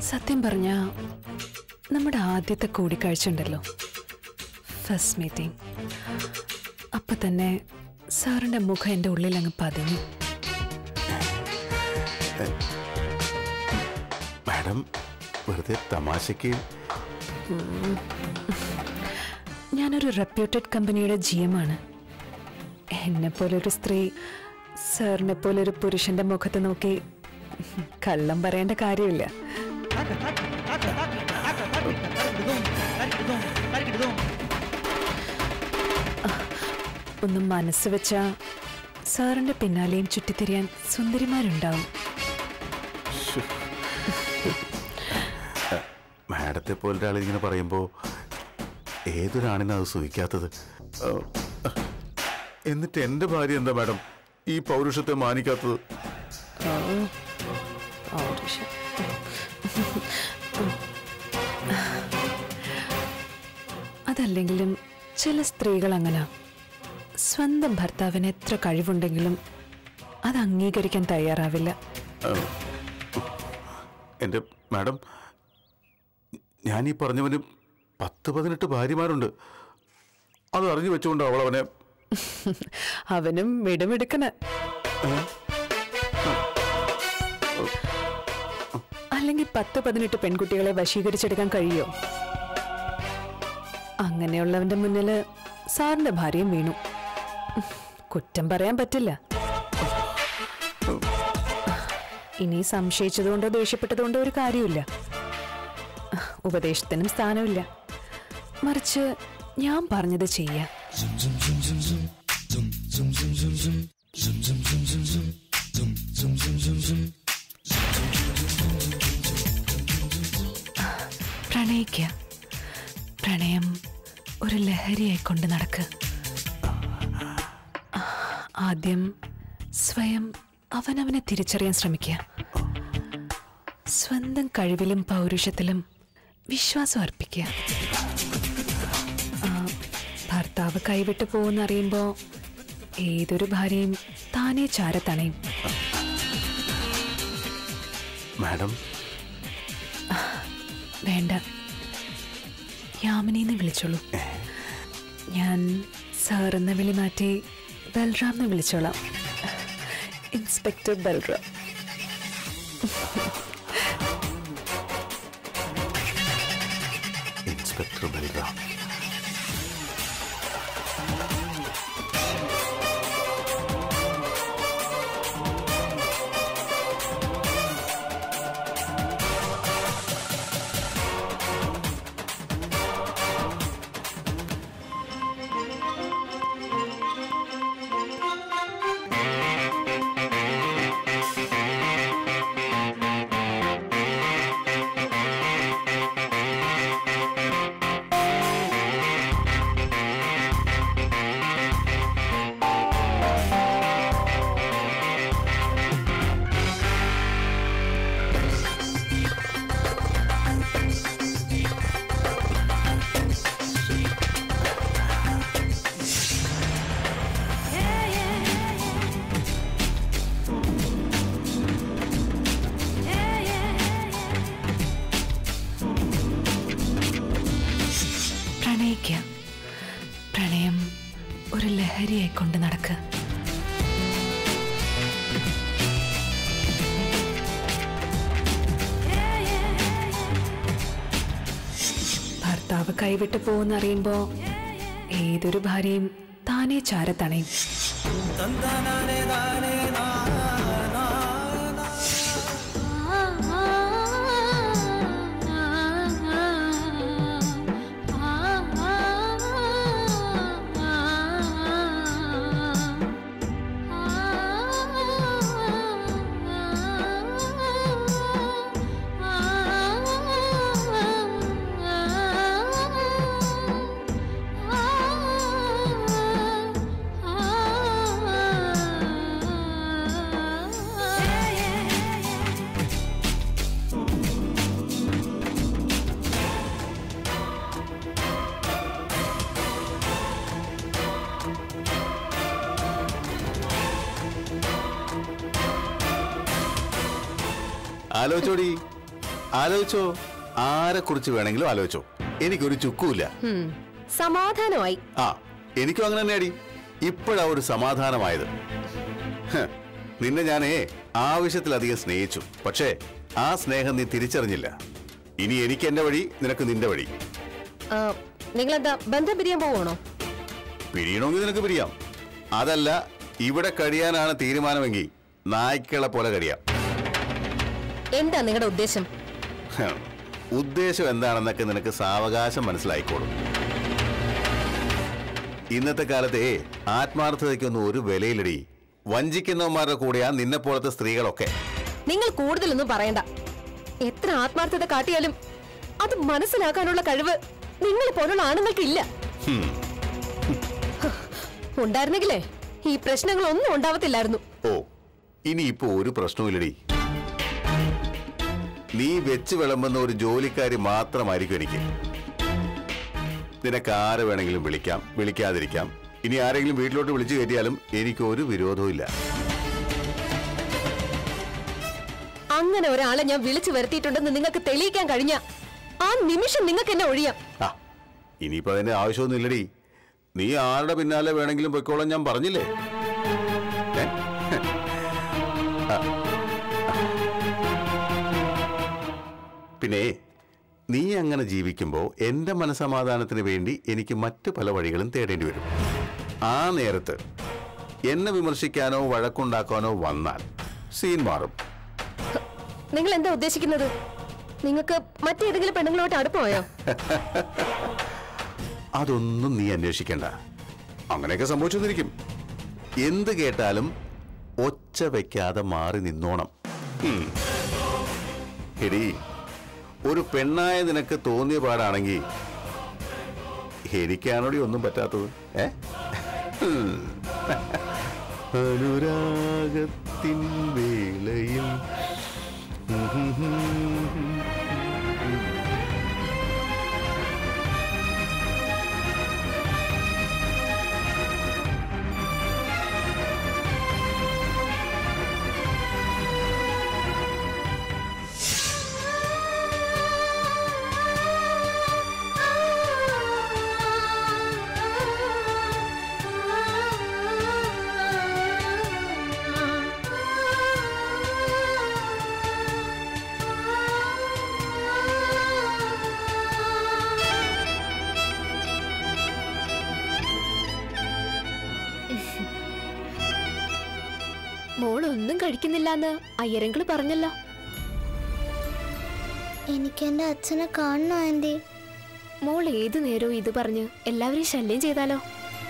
സത്യം പറഞ്ഞ നമ്മുടെ ആദ്യത്തെ കൂടിക്കാഴ്ച ഉണ്ടല്ലോ ഫസ്റ്റ് മീറ്റിംഗ് അപ്പൊ തന്നെ സാറിന്റെ മുഖം എൻ്റെ ഉള്ളിൽ അങ്ങ് പതിഞ്ഞു മാഡം വെറുതെ തമാശയ്ക്ക് ഞാനൊരു റെപ്യൂട്ടഡ് കമ്പനിയുടെ ജി എം ആണ് എന്നെ പോലൊരു സ്ത്രീ സാറിനെ പോലൊരു പുരുഷന്റെ മുഖത്ത് നോക്കി കള്ളം പറയേണ്ട കാര്യമില്ല ഒന്ന് മനസ്സ് വെച്ചാ സാറിന്റെ പിന്നാലെയും ചുറ്റിത്തിരിയാൻ സുന്ദരിമാരുണ്ടാവും മാഡത്തെ പോലെ ഒരാൾ ഇങ്ങനെ പറയുമ്പോൾ ഏതൊരാണിനും അത് സൂഹിക്കാത്തത് ആ, എന്നിട്ട് എൻ്റെ ഭാര്യ എന്താ മാഡം ഈ പൗരുഷത്തെ മാനിക്കാത്തത് പൗരുഷം. അതല്ലെങ്കിലും ചില സ്ത്രീകൾ അങ്ങനെ സ്വന്തം ഭർത്താവിന് എത്ര കഴിവുണ്ടെങ്കിലും അത് അംഗീകരിക്കാൻ തയ്യാറാവില്ല എൻ്റെ മാഡം ഞാൻ ഈ പറഞ്ഞവന് പത്ത് പതിനെട്ട് ഭാര്യമാരുണ്ട് അത് അറിഞ്ഞു വെച്ചുകൊണ്ട് അവൾ അവനെ അവനും മിടുമിടുക്കന് അല്ലെങ്കിൽ പത്ത് പതിനെട്ട് പെൺകുട്ടികളെ വശീകരിച്ചെടുക്കാൻ കഴിയോ അങ്ങനെയുള്ളവന്റെ മുന്നില് സാറിന്റെ ഭാര്യയും വീണു കുറ്റം പറയാൻ പറ്റില്ല ഇനി സംശയിച്ചതുകൊണ്ടോ ദേഷ്യപ്പെട്ടതുകൊണ്ടോ ഒരു കാര്യമില്ല ഉപദേശത്തിനും സ്ഥാനമില്ല മറിച്ച് ഞാൻ പറഞ്ഞത് ചെയ്യാം പ്രണയിക്ക പ്രണയം ഒരു ലഹരിയായി കൊണ്ട് നടക്ക് ആദ്യം സ്വയം അവനവനെ തിരിച്ചറിയാൻ ശ്രമിക്കുക സ്വന്തം കഴിവിലും പൗരുഷത്തിലും വിശ്വാസം അർപ്പിക്കുക ആ, ഭർത്താവ് കൈവിട്ടു പോകുന്നറിയുമ്പോ ഏതൊരു ഭാര്യയും താനേ ചാരത്തണയും മാഡം വേണ്ട യാമിനിന്ന് വിളിച്ചോളൂ ഞാൻ സാർ എന്ന വിളി മാറ്റി ബൽറാം എന്ന് വിളിച്ചോളാം ഇൻസ്പെക്ടർ ബൽറാം ഇൻസ്പെക്ടർ ബൽറാം പ്രണയിക്ക പ്രണയം ഒരു ലഹരിയായി കൊണ്ട് നടക്ക് ഭർത്താവ് കൈവിട്ടു പോകുന്നറിയുമ്പോ ഏതൊരു ഭാര്യയും താനേ ചാരത്തണയും ആലോചോടി ആലോചിച്ചോ ആരെ കുറിച്ച് വേണമെങ്കിലും ആലോചിച്ചോ എനിക്കൊരു ചുക്കുമില്ല ഉം. സമാധാനമായി ആ എനിക്കും അങ്ങനെ തന്നെ അടി ഇപ്പോഴാ ഒരു സമാധാനമായത് ഹ്, നിന്നെ ഞാനേ ആവശ്യത്തിലധികം സ്നേഹിച്ചു പക്ഷേ ആ സ്നേഹം നീ തിരിച്ചറിഞ്ഞില്ല ഇനി എനിക്ക് എന്റെ വഴി നിനക്ക് നിന്റെ വഴി ആ, നിങ്ങളെന്താ ബന്ധം പിരിയാൻ പോവാണോ പിരിയണമെങ്കിൽ നിനക്ക് പിരിയാം അതല്ല ഇവിടെ കഴിയാനാണ് തീരുമാനമെങ്കിൽ നായ്ക്കളെ പോലെ കഴിയാം എന്താ നിങ്ങളുടെ ഉദ്ദേശം ഹ്, ഉദ്ദേശം എന്താണെന്നൊക്കെ നിനക്ക് സാവകാശം മനസ്സിലായിക്കോളും ഇന്നത്തെ കാലത്തെ ആത്മാർത്ഥതയ്ക്കൊന്നും ഒരു വിലയിലടി വഞ്ചിക്കുന്നവന്മാരുടെ കൂടെയാ നിന്നെ പോലത്തെ സ്ത്രീകളൊക്കെ നിങ്ങൾ കൂടുതലൊന്നും പറയണ്ട എത്ര ആത്മാർത്ഥത കാട്ടിയാലും അത് മനസ്സിലാക്കാനുള്ള കഴിവ് നിങ്ങൾ പോലുള്ള ആണുങ്ങൾക്കില്ല ഹും, ഉണ്ടായിരുന്നെങ്കിലേ ഈ പ്രശ്നങ്ങളൊന്നും ഉണ്ടാവത്തില്ലായിരുന്നു ഓ ഇനിയിപ്പോ ഒരു പ്രശ്നവുമില്ലടി നീ വെച്ച് വിളമ്പുന്ന ഒരു ജോലിക്കാരി മാത്രമായിരിക്കും എനിക്ക് നിനക്ക് ആരെ വേണമെങ്കിലും വിളിക്കാം വിളിക്കാതിരിക്കാം ഇനി ആരെങ്കിലും വീട്ടിലോട്ട് വിളിച്ചു കയറ്റിയാലും എനിക്ക് ഒരു വിരോധവും ഇല്ല അങ്ങനെ ഒരാളെ ഞാൻ വിളിച്ചു വരുത്തിയിട്ടുണ്ടെന്ന് നിങ്ങൾക്ക് തെളിയിക്കാൻ കഴിഞ്ഞ ആ നിമിഷം നിങ്ങൾക്ക് എന്നെ ഒഴിയാം ആ ഇനിയിപ്പോ അതിന്റെ ആവശ്യമൊന്നും ഇല്ലടി നീ ആരുടെ പിന്നാലെ വേണമെങ്കിലും പൊയ്ക്കോളാൻ ഞാൻ പറഞ്ഞില്ലേ ഏ? ആ. പിന്നെ നീ അങ്ങനെ ജീവിക്കുമ്പോൾ എന്റെ മനസമാധാനത്തിന് വേണ്ടി എനിക്ക് മറ്റു പല വഴികളും തേടേണ്ടി വരും ആ നേരത്ത് എന്നെ വിമർശിക്കാനോ വഴക്കുണ്ടാക്കാനോ വന്നാൽ സീൻ മാറും നിങ്ങൾ എന്താ ഉദ്ദേശിക്കുന്നത് നിങ്ങൾക്ക് മറ്റേതെങ്കിലും പെണ്ണുങ്ങളോട്ട് അടുപ്പമായോ അതൊന്നും നീ അന്വേഷിക്കണ്ട അങ്ങനെയൊക്കെ സംഭവിച്ചെന്നിരിക്കും എന്ത് കേട്ടാലും ഒച്ച വെക്കാതെ മാറി നിന്നോണം ഉം. എടീ ഒരു പെണ്ണായ നിനക്ക് തോന്നിയ പാടാണെങ്കിൽ എനിക്കാണോടി ഒന്നും പറ്റാത്തത് ഏ ഉം. അനുരാഗത്തിൻ വേളയിൽ മോൾ ഒന്നും കഴിക്കുന്നില്ലാന്ന് അയ്യരങ്കിള് പറഞ്ഞല്ലോ എനിക്ക് എന്റെ അച്ഛനെ കാണണോ ആന്റി മോൾ ഏതു നേരവും ഇത് പറഞ്ഞ് എല്ലാവരെയും ശല്യം ചെയ്താലോ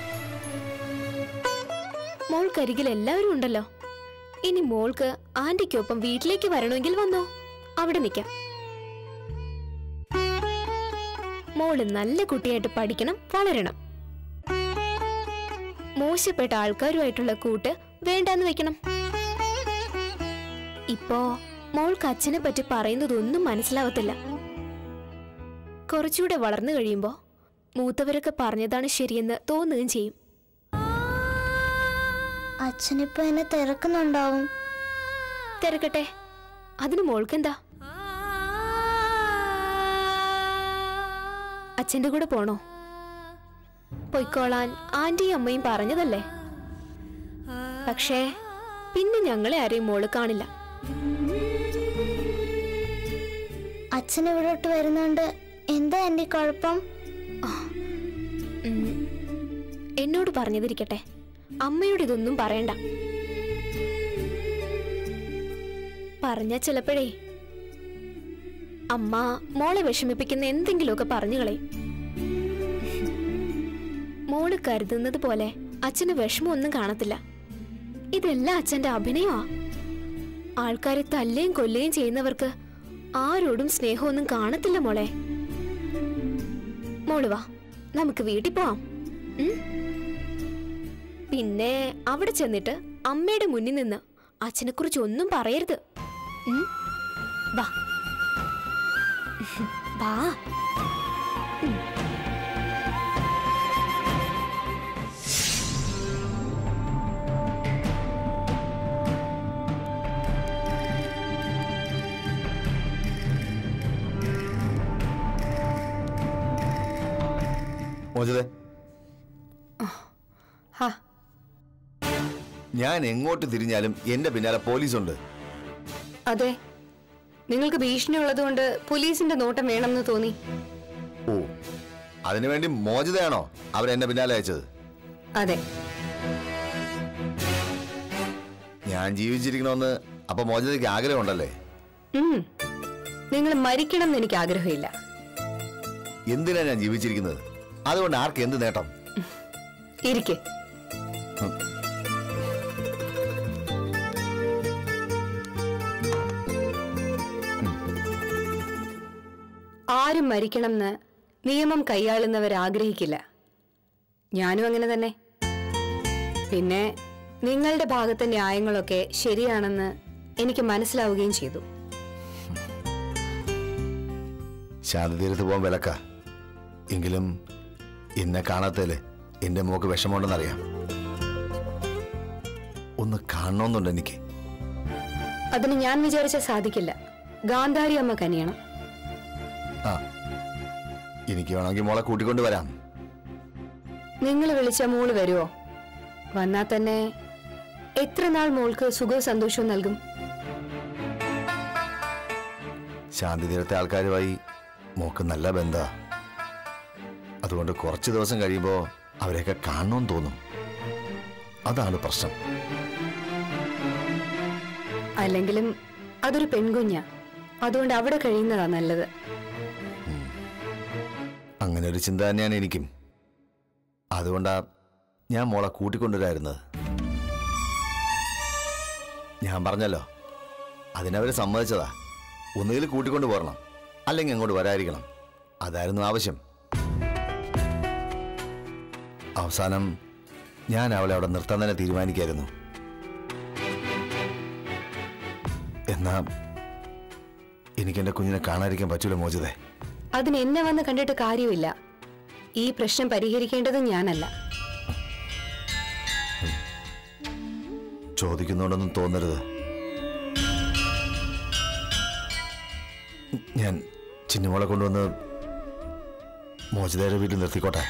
മോൾക്കരികിൽ എല്ലാവരും ഉണ്ടല്ലോ ഇനി മോൾക്ക് ആന്റിക്കൊപ്പം വീട്ടിലേക്ക് വരണമെങ്കിൽ വന്നോ അവിടെ നിൽക്കാം മോള് നല്ല കുട്ടിയായിട്ട് പഠിക്കണം വളരണം മോശപ്പെട്ട ആൾക്കാരുമായിട്ടുള്ള കൂട്ട് വേണ്ടാന്ന് വെക്കണം ഇപ്പോ മോൾക്ക് അച്ഛനെ പറ്റി പറയുന്നതൊന്നും മനസ്സിലാവത്തില്ല കുറച്ചുകൂടെ വളർന്നു കഴിയുമ്പോ മൂത്തവരൊക്കെ പറഞ്ഞതാണ് ശരിയെന്ന് തോന്നുകയും ചെയ്യും അച്ഛനിപ്പോ എന്നെ തിരക്കുന്നുണ്ടാവും തിരക്കട്ടെ അതിന് മോൾക്കെന്താ അച്ഛന്റെ കൂടെ പോണോ പൊയ്ക്കോളാൻ ആന്റിയും അമ്മയും പറഞ്ഞതല്ലേ പക്ഷേ പിന്നെ ഞങ്ങളെ ആരെയും മോള് കാണില്ല അച്ഛൻ ഇവിടോട്ട് വരുന്നോണ്ട് എന്താ ആന്റി കുഴപ്പം ഉം. എന്നോട് പറഞ്ഞതിരിക്കട്ടെ അമ്മയോട് ഇതൊന്നും പറയണ്ട പറഞ്ഞ ചിലപ്പോഴേ അമ്മ മോളെ വിഷമിപ്പിക്കുന്ന എന്തെങ്കിലുമൊക്കെ പറഞ്ഞു കളയും മോള് കരുതുന്നത് പോലെ അച്ഛന് വിഷമമൊന്നും കാണത്തില്ല ഇതെല്ലാം അച്ഛന്റെ അഭിനയമാ ആൾക്കാരെ തല്ലുകയും കൊല്ലുകയും ചെയ്യുന്നവർക്ക് ആരോടും സ്നേഹമൊന്നും കാണത്തില്ല മോളെ മോള് വാ നമുക്ക് വീട്ടിൽ പോവാം ഉം? പിന്നെ അവിടെ ചെന്നിട്ട് അമ്മയുടെ മുന്നിൽ നിന്ന് അച്ഛനെ കുറിച്ച് ഒന്നും പറയരുത് ഉം? വാ വാ മോചിതേ ഹാ ഞാൻ എങ്ങോട്ട് തിരിഞ്ഞാലും എന്റെ പിന്നാലെ പോലീസുണ്ട് അതെ നിങ്ങൾക്ക് ഭീഷണി ഉള്ളതുകൊണ്ട് പോലീസിന്റെ നോട്ടം വേണമെന്ന് തോന്നി ഓ അതിനുവേണ്ടി മോചിതയാണോ അവരെന്നെ പിന്നാലെ അയച്ചത് അതെ ഞാൻ ജീവിച്ചിരിക്കണമെന്ന് അപ്പൊ മോചിതയ്ക്ക് ആഗ്രഹമുണ്ടല്ലേ ഉം. നിങ്ങൾ മരിക്കണം എന്ന് എനിക്ക് ആഗ്രഹമില്ല എന്തിനാ ഞാൻ ജീവിച്ചിരിക്കുന്നത് അതുകൊണ്ട് ആർക്ക് എന്ത് നേട്ടം ഇരിക്കെ ആരും മരിക്കണം എന്ന് നിയമം കൈയാളുന്നവർ ആഗ്രഹിക്കില്ല ഞാനും അങ്ങനെ തന്നെ പിന്നെ നിങ്ങളുടെ ഭാഗത്തെ ന്യായങ്ങളൊക്കെ ശരിയാണെന്ന് എനിക്ക് മനസ്സിലാവുകയും ചെയ്തു ശാന്തിതീരത്ത് പോകാൻ വിലക്ക എങ്കിലും എന്നെ കാണാത്തതില് എന്റെ മോക്ക് വിഷമമുണ്ടെന്നറിയാം ഒന്ന് കാണണമെന്നുണ്ട് എനിക്ക് അതിന് ഞാൻ വിചാരിച്ച സാധിക്കില്ല ഗാന്ധാരി അമ്മ കനിയണം ആ എനിക്ക് വേണമെങ്കിൽ മോളെ കൂട്ടിക്കൊണ്ട് വരാം നിങ്ങൾ വിളിച്ച മോള് വരുമോ വന്നാൽ തന്നെ എത്ര നാൾ മോൾക്ക് സുഖവും സന്തോഷവും നൽകും ശാന്തിതീരത്തെ ആൾക്കാരുമായി മോക്ക് നല്ല ബന്ധ അതുകൊണ്ട് കുറച്ച് ദിവസം കഴിയുമ്പോൾ അവരെയൊക്കെ കാണണമെന്ന് തോന്നും അതാണ് പ്രശ്നം അല്ലെങ്കിലും അതൊരു പെൺകുഞ്ഞ അതുകൊണ്ട് അവിടെ കഴിയുന്നതാ നല്ലത് അങ്ങനെ ഒരു ചിന്ത തന്നെയാണ് എനിക്കും അതുകൊണ്ടാ ഞാൻ മോളെ കൂട്ടിക്കൊണ്ടുവരായിരുന്നത് ഞാൻ പറഞ്ഞല്ലോ അതിനവര് സമ്മതിച്ചതാ ഒന്നുകിൽ കൂട്ടിക്കൊണ്ട് പോരണം അല്ലെങ്കിൽ അങ്ങോട്ട് വരാതിരിക്കണം അതായിരുന്നു ആവശ്യം അവസാനം ഞാൻ അവളെ അവിടെ നിർത്താൻ തന്നെ തീരുമാനിക്കായിരുന്നു എന്നാ എനിക്ക് എന്റെ കുഞ്ഞിനെ കാണാതിരിക്കാൻ പറ്റൂല മോചിതേ അതിന് എന്നെ വന്ന് കണ്ടിട്ട് കാര്യമില്ല ഈ പ്രശ്നം പരിഹരിക്കേണ്ടത് ഞാനല്ല ചോദിക്കുന്നുണ്ടെന്നും തോന്നരുത് ഞാൻ ചിന്നുമോളെ കൊണ്ടുവന്ന് മോചിതയുടെ വീട്ടിൽ നിർത്തിക്കോട്ടെ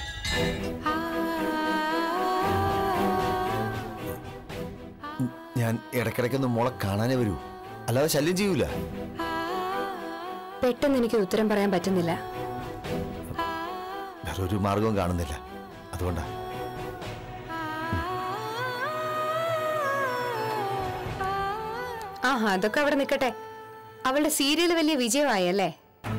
ഞാൻ ഇടയ്ക്കിടയ്ക്കൊന്ന് മോളെ കാണാനേ വരൂ അല്ലാതെ ശല്യം ചെയ്യൂല പെട്ടെന്ന് എനിക്ക് ഉത്തരം പറയാൻ പറ്റുന്നില്ല വേറെ ഒരു മാർഗവും കാണുന്നില്ല അതുകൊണ്ടാ ആ അതൊക്കെ അവിടെ നിൽക്കട്ടെ അവളുടെ സീരിയൽ വലിയ വിജയമായല്ലേ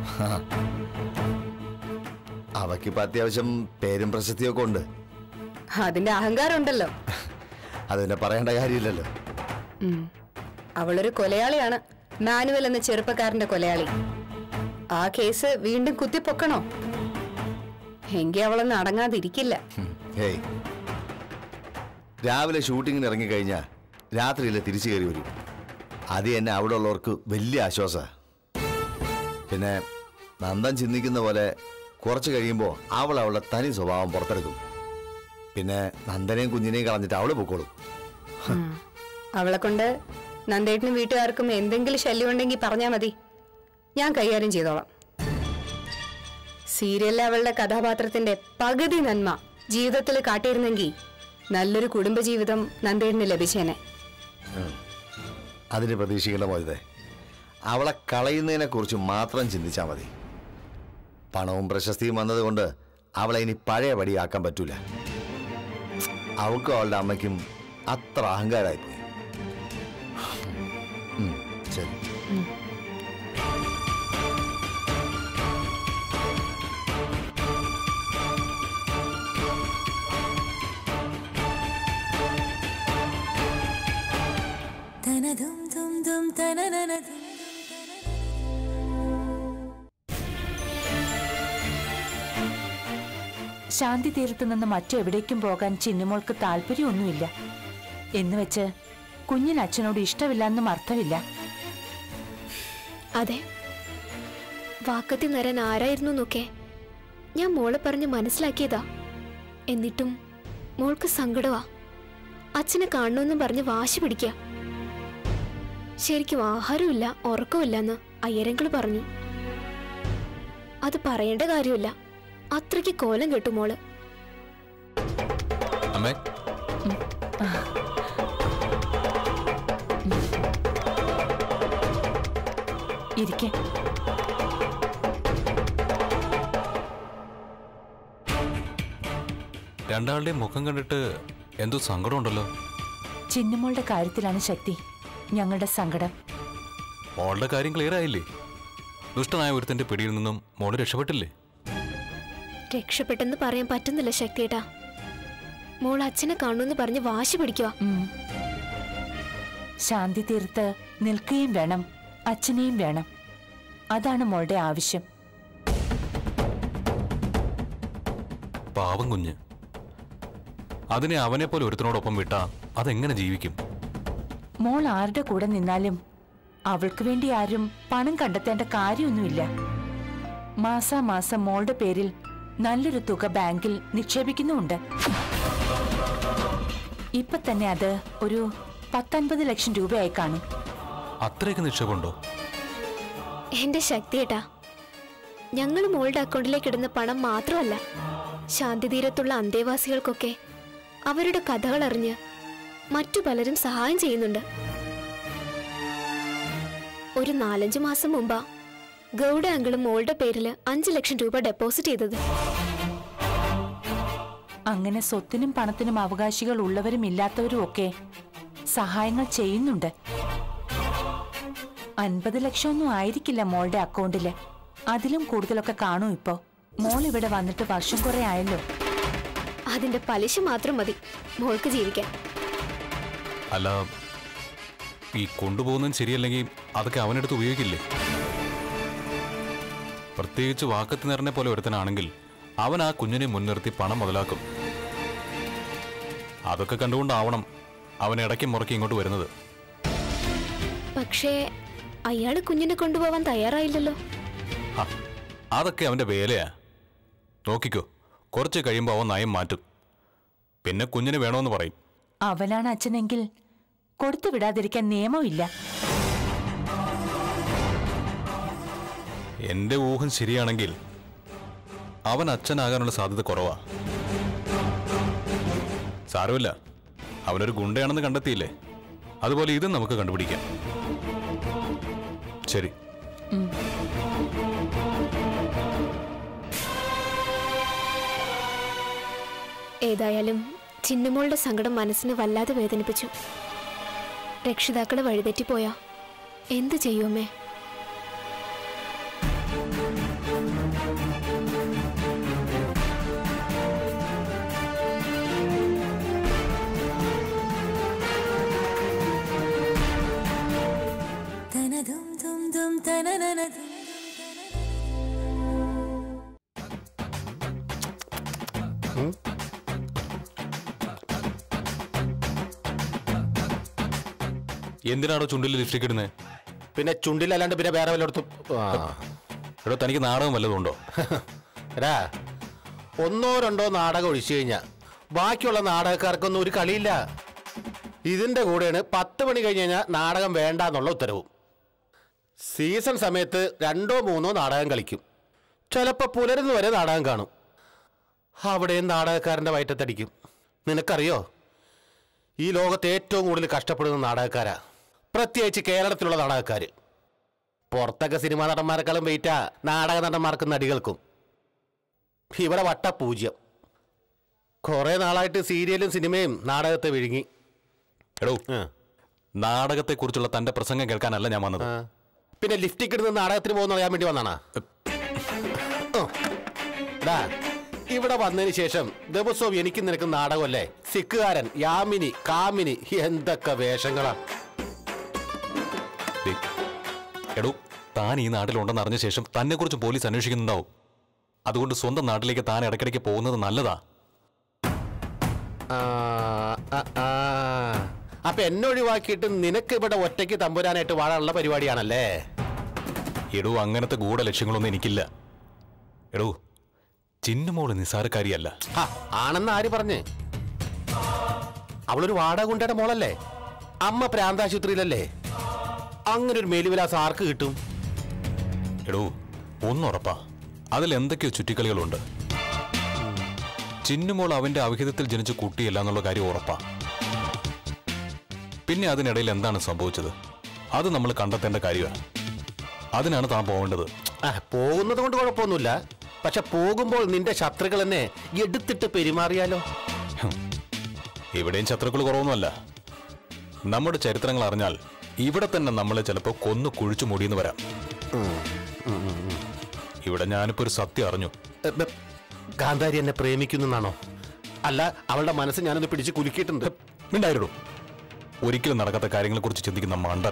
അവക്കിപ്പോ അത്യാവശ്യം പേരും പ്രശസ്തിയൊക്കെ ഉണ്ട് അതിന്റെ അഹങ്കാരം ഉണ്ടല്ലോ അത് പിന്നെ പറയേണ്ട കാര്യമില്ലല്ലോ ഉം. അവളൊരു കൊലയാളിയാണ് മാനുവൽ എന്ന ചെറുപ്പക്കാരന്റെ കൊലയാളി ആ കേസ് വീണ്ടും കുത്തിപ്പൊക്കണോ എങ്കി അവളൊന്നും അടങ്ങാതിരിക്കില്ല ഉം. ഹേയ് രാവിലെ ഷൂട്ടിങ്ങിന് ഇറങ്ങിക്കഴിഞ്ഞാൽ രാത്രിയിൽ തിരിച്ചു കയറി വരും അത് തന്നെ അവിടെ ഉള്ളവർക്ക് വലിയ ആശ്വാസ പിന്നെ നന്ദൻ ചിന്തിക്കുന്ന പോലെ കുറച്ച് കഴിയുമ്പോൾ അവൾ അവളുടെ തനി സ്വഭാവം പുറത്തെടുക്കും പിന്നെ നന്ദനെയും കുഞ്ഞിനെയും കളഞ്ഞിട്ട് അവള് പൊക്കോളും അവളെ കൊണ്ട് നന്ദേട്ടനും വീട്ടുകാർക്കും എന്തെങ്കിലും ശല്യം ഉണ്ടെങ്കിൽ പറഞ്ഞാൽ മതി ഞാൻ കൈകാര്യം ചെയ്തോളാം സീരിയലിലെ അവളുടെ കഥാപാത്രത്തിന്റെ പകുതി നന്മ ജീവിതത്തിൽ കാട്ടിയിരുന്നെങ്കിൽ നല്ലൊരു കുടുംബജീവിതം നന്ദേട്ടന് ലഭിച്ചേനെ അതിന് പ്രതീക്ഷിക്കേണ്ട മോചിതേ അവളെ കളയുന്നതിനെ കുറിച്ച് മാത്രം ചിന്തിച്ചാൽ മതി പണവും പ്രശസ്തിയും വന്നതുകൊണ്ട് അവളെ ഇനി പഴയ പടിയാക്കാൻ പറ്റൂല അവൾക്കും അവളുടെ അമ്മയ്ക്കും അത്ര അഹങ്കാരമായിപ്പോയി ഉം, ശരി ശാന്തി തീരത്തു നിന്ന് മറ്റെവിടേക്കും പോകാൻ ചിന്നുമോൾക്ക് താല്പര്യമൊന്നുമില്ല എന്നുവെച്ച് കുഞ്ഞിന് അച്ഛനോട് ഇഷ്ടമില്ലെന്നും അർത്ഥമില്ല അതെ വാക്കത്തി നരൻ ആരായിരുന്നു എന്നൊക്കെ ഞാൻ മോളെ പറഞ്ഞ് മനസ്സിലാക്കിയതാ എന്നിട്ടും മോൾക്ക് സങ്കടമാ അച്ഛനെ കാണണമെന്നും പറഞ്ഞ് വാശി പിടിക്കുക ശരിക്കും ആഹാരമില്ല ഉറക്കമില്ലെന്ന് അയ്യരങ്ങൾ പറഞ്ഞു അത് പറയേണ്ട കാര്യമില്ല അത്രയ്ക്ക് കോലം കെട്ടു മോള് മോളെ ഇരിക്കെ രണ്ടാളുടെയും മുഖം കണ്ടിട്ട് എന്തോ സങ്കടമുണ്ടല്ലോ ചിന്നുമോളുടെ കാര്യത്തിലാണ് ശക്തി ഞങ്ങളുടെ സങ്കടം മോളുടെ കാര്യം ക്ലിയർ ആയില്ലേ ദുഷ്ടനായ ഒരുത്തന്റെ പിടിയിൽ നിന്നും മോള് രക്ഷപ്പെട്ടില്ലേ രക്ഷപ്പെട്ടെന്ന് പറയാൻ പറ്റുന്നില്ല ശക്തിയേട്ടാ മോൾ അച്ഛനെ കാണുമെന്ന് പറഞ്ഞ് വാശി പിടിക്കുക ഉം. ശാന്തി തീർത്ത് നിൽക്കുകയും വേണം അച്ഛനെയും വേണം അതാണ് മോളുടെ ആവശ്യം പാവം കുഞ്ഞ് അതിനെ അവനെ പോലെ ഒരുത്തനോടൊപ്പം വിട്ടാ അതെങ്ങനെ ജീവിക്കും മോൾ ആരുടെ കൂടെ നിന്നാലും അവൾക്ക് വേണ്ടി ആരും പണം കണ്ടെത്തേണ്ട കാര്യമൊന്നുമില്ല മാസാമാസം മോളുടെ പേരിൽ നല്ലൊരു തുക ബാങ്കിൽ നിക്ഷേപിക്കുന്നുമുണ്ട് ഇപ്പൊ തന്നെ അത് ഒരു പത്തൊൻപത് ലക്ഷം രൂപയായി കാണും അത്രയൊക്കെ നിക്ഷേപമുണ്ടോ എന്റെ ശക്തിയേട്ടാ ഞങ്ങൾ മോളുടെ അക്കൗണ്ടിലേക്ക് ഇടുന്ന പണം മാത്രമല്ല ശാന്തിതീരത്തുള്ള അന്തേവാസികൾക്കൊക്കെ അവരുടെ കഥകൾ അറിഞ്ഞ് മറ്റു പലരും സഹായം ചെയ്യുന്നുണ്ട് ഒരു നാലഞ്ചു മാസം മുമ്പാ ഗൗഡ അങ്കിളും മോളുടെ പേരിൽ അഞ്ചു ലക്ഷം രൂപ ഡെപ്പോസിറ്റ് ചെയ്തത് അങ്ങനെ സ്വത്തിനും പണത്തിനും അവകാശികൾ ഉള്ളവരും ഇല്ലാത്തവരും ഒക്കെ സഹായങ്ങൾ ചെയ്യുന്നുണ്ട് അൻപത് ലക്ഷമൊന്നും ആയിരിക്കില്ല മോളുടെ അക്കൗണ്ടില് അതിലും കൂടുതലൊക്കെ കാണും ഇപ്പോ മോൾ ഇവിടെ വന്നിട്ട് വർഷം കുറെ ആയല്ലോ അതിന്റെ പലിശ മാത്രം മതി മോൾക്ക് ജീവിക്കാൻ അല്ല ഈ കൊണ്ടുപോകുന്നതും ശരിയല്ലെങ്കിൽ അതൊക്കെ അവനെടുത്ത് ഉപയോഗിക്കില്ലേ പ്രത്യേകിച്ച് വാക്കത്ത് നിറഞ്ഞ പോലെ ഒരുത്തനാണെങ്കിൽ അവൻ ആ കുഞ്ഞിനെ മുൻനിർത്തി പണം മുതലാക്കും അതൊക്കെ കണ്ടുകൊണ്ടാവണം അവൻ ഇടയ്ക്ക് മുറക്കി ഇങ്ങോട്ട് വരുന്നത് പക്ഷേ അയാള് കുഞ്ഞിനെ കൊണ്ടുപോവാൻ തയ്യാറായില്ലല്ലോ ഹ, അതൊക്കെ അവന്റെ വേലയാ നോക്കിക്കോ കുറച്ച് കഴിയുമ്പോൾ അവൻ നയം മാറ്റും പിന്നെ കുഞ്ഞിന് വേണമെന്ന് പറയും അവനാണ് അച്ഛനെങ്കിൽ കൊടുത്തു വിടാതിരിക്കാൻ നിയമമില്ല എന്റെ ഊഹം ശരിയാണെങ്കിൽ അവൻ അച്ഛനാകാനുള്ള സാധ്യത കുറവാ സാരമില്ല അവനൊരു ഗുണ്ടയാണെന്ന് കണ്ടെത്തിയില്ലേ അതുപോലെ ഇതും നമുക്ക് കണ്ടുപിടിക്കാം ശരി ഏതായാലും ചിന്നുമോളുടെ സങ്കടം മനസ്സിനെ വല്ലാതെ വേദനിപ്പിച്ചു രക്ഷിതാക്കളെ വഴിതെറ്റിപ്പോയാ എന്തു ചെയ്യുമേ എന്തിനാണോ ചുണ്ടിൽ ലിപ്സ്റ്റിക് ഇടുന്നത് പിന്നെ ചുണ്ടിലല്ലാണ്ട് പിന്നെ വേറെ വല്ലയിടത്തും ആ. എടോ തനിക്ക് നാടകം വല്ലതും ഉണ്ടോ എടാ ഒന്നോ രണ്ടോ നാടകം ഒഴിച്ചു കഴിഞ്ഞാൽ ബാക്കിയുള്ള നാടകക്കാർക്കൊന്നും ഒരു കളിയില്ല ഇതിന്റെ കൂടെയാണ് പത്ത് മണി കഴിഞ്ഞ് കഴിഞ്ഞാൽ നാടകം വേണ്ട എന്നുള്ള ഉത്തരവും സീസൺ സമയത്ത് രണ്ടോ മൂന്നോ നാടകം കളിക്കും ചിലപ്പോൾ പുലരുന്ന് വരെ നാടകം കാണും അവിടെയും നാടകക്കാരൻ്റെ വയറ്റത്തടിക്കും നിനക്കറിയോ ഈ ലോകത്ത് ഏറ്റവും കൂടുതൽ കഷ്ടപ്പെടുന്ന നാടകക്കാരാ പ്രത്യേകിച്ച് കേരളത്തിലുള്ള നാടകക്കാർ പുറത്തൊക്കെ സിനിമാ നടന്മാരെക്കാളും വെയിറ്റാ നാടക നടന്മാർക്കും നടികൾക്കും ഇവിടെ വട്ട പൂജ്യം കുറെ നാളായിട്ട് സീരിയലും സിനിമയും നാടകത്തെ വിഴുങ്ങി എടോ ആ. നാടകത്തെക്കുറിച്ചുള്ള തന്റെ പ്രസംഗം കേൾക്കാനല്ല ഞാൻ വന്നത് ആ. പിന്നെ ലിഫ്റ്റിക്ക് ഇടുന്ന നാടകത്തിന് പോകുന്ന അറിയാൻ വേണ്ടി വന്നാണാ ഓ. ഡാ, ഇവിടെ വന്നതിന് ശേഷം ദിവസവും എനിക്ക് നിനക്ക് നാടകമല്ലേ സിക്കുകാരൻ യാമിനി കാമിനി എന്തൊക്കെ വേഷങ്ങളാ ദേ, എടോ താൻ ഈ നാട്ടിലുണ്ടെന്ന് അറിഞ്ഞ ശേഷം തന്നെ കുറിച്ച് പോലീസ് അന്വേഷിക്കുന്നുണ്ടാവും അതുകൊണ്ട് സ്വന്തം നാട്ടിലേക്ക് താൻ ഇടയ്ക്കിടയ്ക്ക് പോകുന്നത് നല്ലതാ ആ, ആ, ആ. അപ്പൊ എന്നെ ഒഴിവാക്കിയിട്ട് നിനക്ക് ഇവിടെ ഒറ്റയ്ക്ക് തമ്പുരാനായിട്ട് വാഴാനുള്ള പരിപാടിയാണല്ലേ എടോ അങ്ങനത്തെ ഗൂഢ ലക്ഷ്യങ്ങളൊന്നും എനിക്കില്ല എടോ ചിന്നുമോള് നിസ്സാരക്കാരിയല്ല ഹ, ആണെന്ന് ആര് പറഞ്ഞ് അവളൊരു വാടക കുണ്ടയുടെ മോളല്ലേ അമ്മ പ്രാന്താശുപത്രിയിലല്ലേ അങ്ങനെ ഒരു മേലുവിലാസം ആർക്ക് കിട്ടും എടോ ഒന്നുറപ്പാ അതിൽ എന്തൊക്കെയോ ചുറ്റിക്കളികളുണ്ട് ചിന്നുമോൾ അവന്റെ അവിഹിതത്തിൽ ജനിച്ച കുട്ടിയല്ല എന്നുള്ള കാര്യം ഉറപ്പാ പിന്നെ അതിനിടയിൽ എന്താണ് സംഭവിച്ചത് അത് നമ്മൾ കണ്ടെത്തേണ്ട കാര്യമാണ് അതിനാണ് താൻ പോകേണ്ടത് ആ പോകുന്നത് കൊണ്ട് കുഴപ്പമൊന്നുമില്ല പക്ഷെ പോകുമ്പോൾ നിന്റെ ശത്രുക്കൾ എന്നെ എടുത്തിട്ട് പെരുമാറിയാലോ ഇവിടെയും ശത്രുക്കൾ കുറവൊന്നുമല്ല നമ്മുടെ ചരിത്രങ്ങൾ അറിഞ്ഞാൽ ഇവിടെ തന്നെ നമ്മളെ ചിലപ്പോൾ കൊന്നു കുഴിച്ചു മൂടിയെന്ന് വരാം ഇവിടെ ഞാനിപ്പോ ഒരു സത്യം അറിഞ്ഞു എ, ബ, ഗാന്ധാരി എന്നെ പ്രേമിക്കുന്നാണോ അല്ല അവളുടെ മനസ്സ് ഞാനൊന്ന് പിടിച്ച് കുലുക്കിയിട്ടുണ്ട് മിണ്ടായിരുന്നു ഒരിക്കലും നടക്കാത്ത കാര്യങ്ങളെ കുറിച്ച് ചിന്തിക്കുന്ന മണ്ടൻ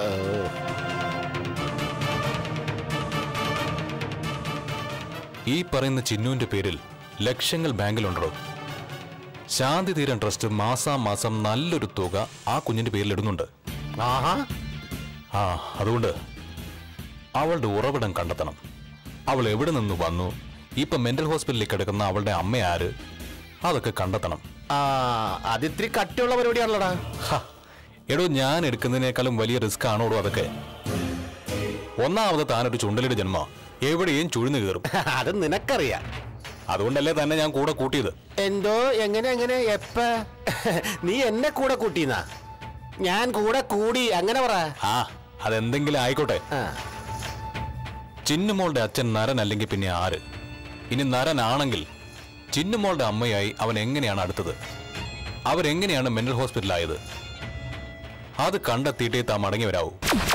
ഈ പറയുന്ന ചിന്നുവിന്റെ പേരിൽ ലക്ഷങ്ങൾ ബാങ്കിലുണ്ടോ ശാന്തി തീരൻ ട്രസ്റ്റ് മാസാമാസം നല്ലൊരു തുക ആ കുഞ്ഞിന്റെ പേരിൽ ഇടുന്നുണ്ട് ആഹാ ആ അതുകൊണ്ട് അവളുടെ ഉറവിടം കണ്ടെത്തണം അവൾ എവിടെ നിന്ന് വന്നു ഇപ്പൊ മെന്റൽ ഹോസ്പിറ്റലിൽ കിടക്കുന്ന അവളുടെ അമ്മ ആര് അതൊക്കെ കണ്ടെത്തണം ആ അതിത്തിരി കട്ടിയുള്ള പരിപാടിയാണല്ലോടാ ഹ, എടോ ഞാൻ എടുക്കുന്നതിനേക്കാളും വലിയ റിസ്ക് ആണോടോ അതൊക്കെ ഒന്നാമത് താനൊരു ചുണ്ടലിയുടെ ജന്മ എവിടെയും ചുഴിഞ്ഞു കയറും അത് നിനക്കറിയാം അതുകൊണ്ടല്ലേ തന്നെ ഞാൻ കൂടെ കൂട്ടിയത് എന്തോ എങ്ങനെ എങ്ങനെ എപ്പ നീ എന്നെ കൂടെ കൂട്ടിന്നാ ഞാൻ കൂടെ കൂടി അങ്ങനെ പറ ആ അതെന്തെങ്കിലും ആയിക്കോട്ടെ ആ. ചിന്നുമോളുടെ അച്ഛൻ നരൻ അല്ലെങ്കിൽ പിന്നെ ആര് ഇനി നരനാണെങ്കിൽ ചിന്നുമോളുടെ അമ്മയായി അവൻ എങ്ങനെയാണ് അടുത്തത് അവരെങ്ങനെയാണ് മെന്റൽ ഹോസ്പിറ്റലായത് അത് കണ്ടെത്തിയിട്ടേ താ മടങ്ങി വരാവൂ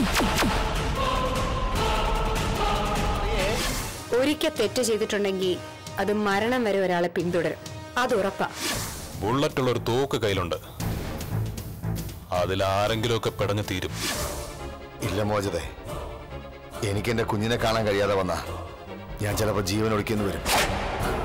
ഒരിക്കൽ തെറ്റ് ചെയ്തിട്ടുണ്ടെങ്കിൽ അത് മരണം വരെ ഒരാളെ പിന്തുടരും അത് ഉറപ്പാ ബുള്ളറ്റുള്ള ഒരു തോക്ക് കയ്യിലുണ്ട് അതിൽ ആരെങ്കിലുമൊക്കെ പിടഞ്ഞു തീരും ഇല്ല മോചതേ എനിക്ക് എന്റെ കുഞ്ഞിനെ കാണാൻ കഴിയാതെ വന്ന ഞാൻ ചിലപ്പോൾ ജീവൻ ഒടുക്കിയെന്ന് വരും